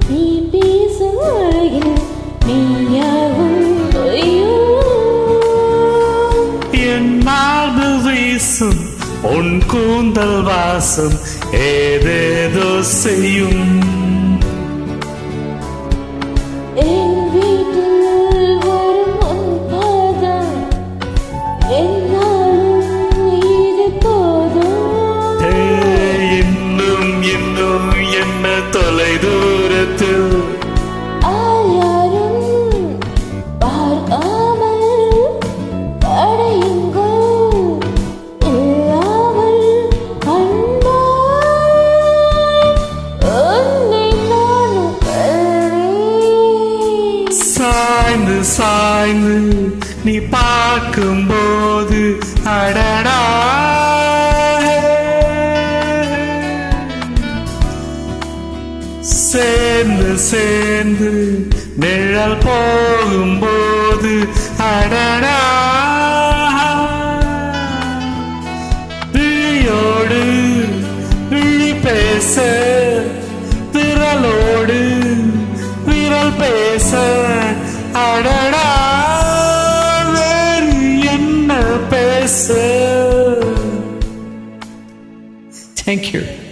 நீ பேசும் அழகில் நீயாவும் பொய்யும் என் மார்பு வீசும் உன் கூந்தல் வாசம் ஏதேதோ செய்யும் என் வீட்டில் வரும் உன் பாதம் என்னாலும் இது போதும் ஏ, இன்னும் இன்னும் என்ன தொலை தூரத்தில் ஆயாரும் பார்க்காமல் தடையுங்கள் இல்லாமல் அன்பாய் உன்னை நானும் கண்டேன். சாய்ந்து சாய்ந்து நீ பார்க்கும்போது அடடா சேர்ந்து சேர்ந்து நிழல் போகும்போது அடடா விழியோடு விழி பேச விரலோடு விரல் பேச அடடா வேறு என்ன பேச Thank you.